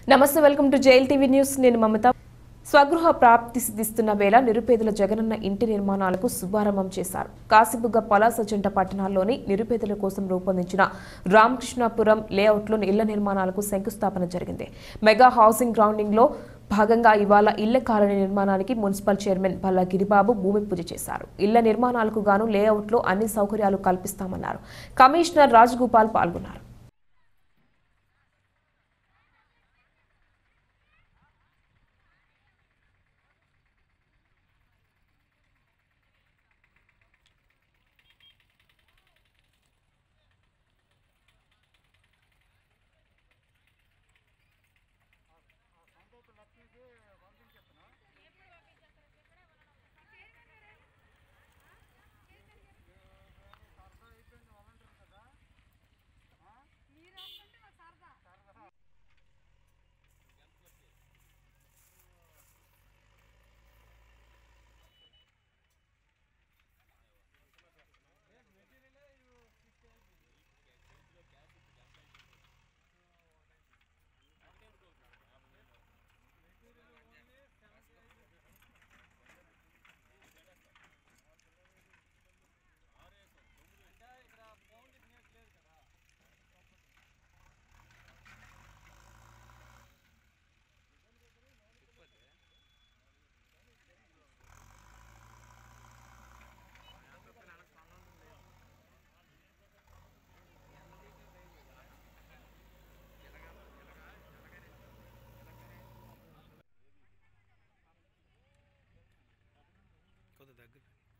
నమస్తే welcome to jail TV news నేను మమత స్వగృహ ప్రాప్తి సిద్ధిస్తున్న వేళ నిరుపేదల జగనన్న ఇంటి నిర్మాణాలకు శుభారంభం చేశారు కాసిబుగ్గ పలాస జంట పట్టణాల్లోని నిరుపేదల కోసం రూపొందించిన రామకృష్ణాపురం లేఅవుట్లో ఇళ్ల నిర్మాణాలకు శంకుస్థాపన జరిగింది మెగా హౌసింగ్ గ్రౌండింగ్ లో భాగంగా ఇవాళ ఇళ్ల కాలనీ నిర్మాణానికి మున్సిపల్ చైర్మన్ బల్లా గిరిబాబు భూమి పూజ చేశారు ఇళ్ల నిర్మాణాలకు గాను లేఅవుట్లో అన్ని సౌకర్యాలు కల్పిస్తామన్నారు కమిషనర్ రాజగోపాల్ పాల్గొన్నారు కొద్ది దగ్గర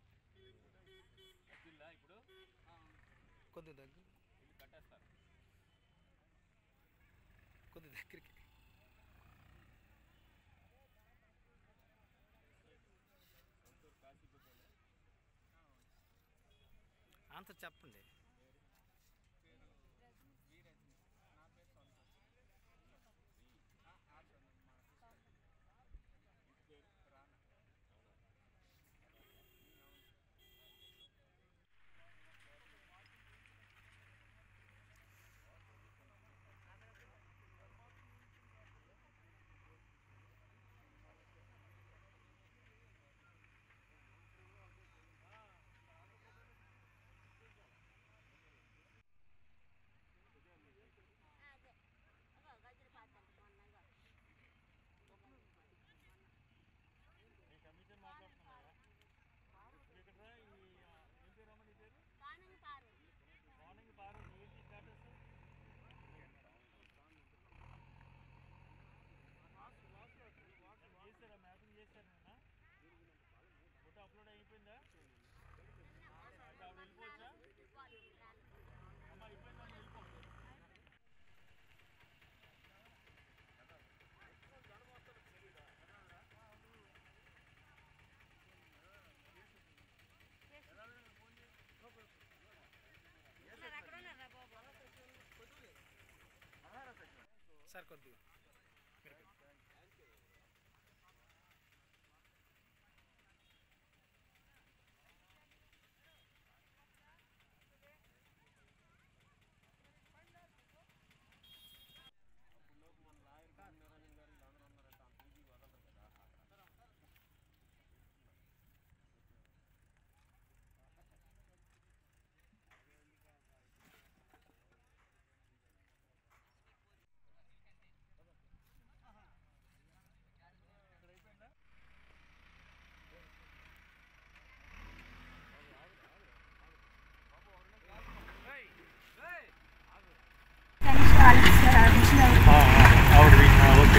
కొద్ది దగ్గర కొద్ది దగ్గరికి అంత చెప్పండి సార్ కొద్దిగా మీరు కొద్దిగా. ఓకే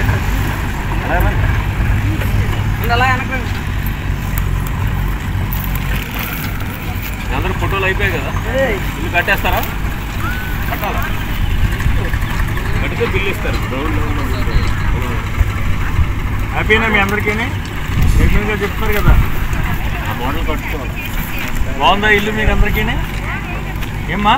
అందరూ ఫోటోలు అయిపోయాయి కదా ఇల్లు కట్టేస్తారా కట్టాలా కడితే బిల్లు ఇస్తారు హ్యాపీనా మీ అందరికీ టెక్నిక్గా చెప్తున్నారు కదా ఆ మోడల్ కట్టుకోవాలి బాగుందా ఇల్లు మీకు అందరికీ ఏమ్మా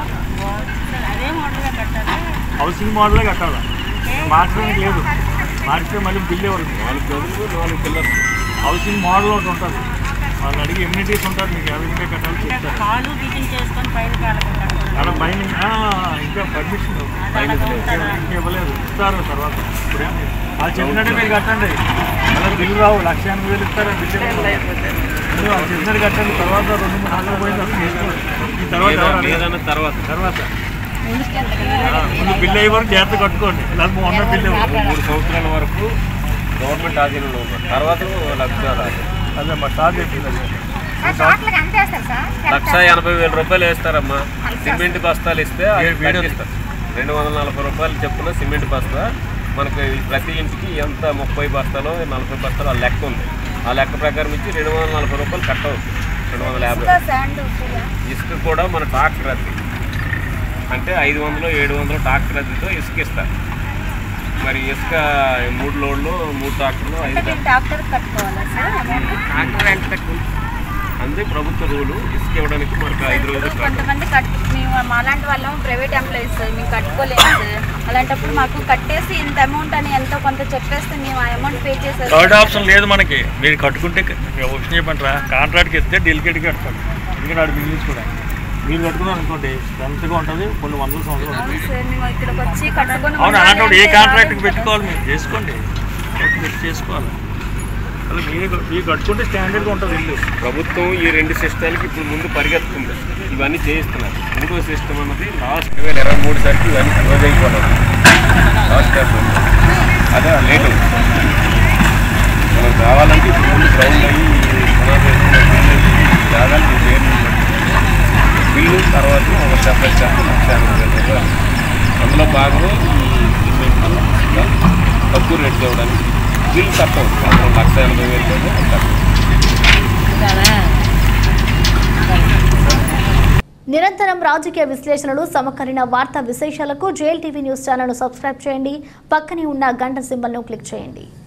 హౌసింగ్ మోడలే కట్టాలా మార్చడానికి లేదు మార్చితే మళ్ళీ బిల్ ఎవరు నాలుగు గదులు నాలుగు పిల్లర్స్ హౌసింగ్ మోడల్ ఒకటి ఉంటుంది వాళ్ళని అడిగి ఎమ్యూనిటీస్ ఉంటారు మీకు యాభై రూపాయలు కట్టాలి చెప్తారు కాలు టీచింగ్ చేసుకొని పైన కాలకుండా అలా పైన ఆ, ఇంకా పర్మిషన్ అలాగా ఉంటుందా? ఇంకా ఇవ్వలేదు ఇస్తారు తర్వాత ఇప్పుడేం లేదు. వాళ్ళు చెప్పినట్టు మీరు కట్టండి అలా బిల్లు రావు లక్ష ఎనభై వేలు ఇస్తారు బిల్లు మీరు వాళ్ళు చెప్పినట్టు కట్టండి తర్వాత రెండు మూడు నెలలు పోయింది అసలు చేసుకోండి. ఈ తర్వాత ఎవరు అడగరు. లేదన్న తర్వాత తర్వాత ఆ, ముందు బిల్లు అయ్యే వరకు జాగ్రత్త కట్టుకోండి లేదా మొన్న బిల్లు ఇవ్వరు. మూడు సంవత్సరాల వరకు గవర్నమెంట్ ఆధీనంలో ఉన్నారు తర్వాత లక్ష రాదు. అదే మా సార్ చెప్పింది అదే. లక్ష ఎనభై వేల రూపాయలు వేస్తారమ్మా సిమెంట్ బస్తాలు ఇస్తే అది కట్టిస్తారు రెండు వందల నలభై రూపాయలు చెప్పున సిమెంట్ బస్తా మనకి ప్రతి ఇంటికి ఎంత ముప్పై బస్తాలు నలభై బస్తాలు ఆ లెక్క ఉంది ఆ లెక్క ప్రకారం ఇచ్చి రెండు వందల నలభై రూపాయలు కట్టవచ్చు రెండు వందల యాభై ఇసుక కూడా మన ట్రాక్టర్ అద్దె అంటే ఐదు వందలు ఏడు వందలు ట్రాక్టర్ అద్దెతో ఇసుక ఇస్తారు మరి ఇసుక మూడు లోడ్లు మూడు ట్రాక్టర్లు ఐదు డాక్టర్ కట్టుకోవాలా సార్ అమౌంట్ అంతే ప్రభుత్వ రూలు ఇసుక ఇవ్వడానికి మనకు ఐదు రోజులు ఇప్పుడు కొంతమంది కట్టు మేము మాలాంటి వాళ్ళం ప్రైవేట్ ఎంప్లాయీస్ సార్ మేము కట్టుకోలేము సార్ అలాంటప్పుడు మాకు కట్టేసి ఇంత అమౌంట్ అని ఎంతో కొంత చెప్పేస్తే మేము ఆ అమౌంట్ పే చేసేస్తాం థర్డ్ ఆప్షన్ లేదు మనకి మీరు కట్టుకుంటే ఆప్షన్ చెప్పంటారా కాంట్రాక్ట్కి ఇస్తే డెలికేట్గా కట్టుకోండి ఎందుకంటే ఆడు బిల్లు కూడా మీరు కట్టుకున్నారు అనుకోండి స్ట్రెంత్గా ఉంటుంది కొన్ని వందల సంవత్సరాలు ఉంటుంది అవును సార్ మేము ఇక్కడికి వచ్చి కట్టుకొని అవును ఉండాలి అలాంటి ఏ అంటే కాంట్రాక్ట్కి రాలేదు పెట్టుకోవాలి మీరు చేసుకోండి పెట్టి చేసుకోవాలి అసలు మీరు మీరు కట్టుకుంటే స్టాండర్డ్గా ఉంటుంది ఇల్లు ప్రభుత్వం ఈ రెండు సిస్టాలకి ఇప్పుడు ముందు పరిగెత్తుతుంది ఇవన్నీ చేయిస్తున్నారు మూడో సిస్టమ్ అన్నది లాస్ట్ రెండు వేల ఇరవై మూడు సరికి ఇవన్నీ క్లోజ్ అయిపోవాలి లాస్ట్ టైం అదే లేటు మనం కావాలంటే ఇప్పుడు ముందు గ్రౌండ్ అయ్యి పునాది వేసుకున్న బిల్లు అయ్యి జాగాలు మీ పేరు మీద పెట్టుకుంటే బిల్లు తర్వాత ఒక సెపరేట్ చేస్తాం లక్ష ఎనభై వేల రూపాయలు అందులో భాగమే ఈ సిమెంట్ ఇసుక తక్కువ రేట్ ఇవ్వడానికి బిల్లు కట్టవచ్చు అందులో లక్ష ఎనభై వేలు కట్టవచ్చు నిరంతరం రాజకీయ విశ్లేషణలు సమకరిన వార్తా విశేషాలకు జేఎల్ టీవీ న్యూస్ ఛానల్ను సబ్స్క్రైబ్ చేయండి పక్కనే ఉన్న గంట సింబల్ను క్లిక్ చేయండి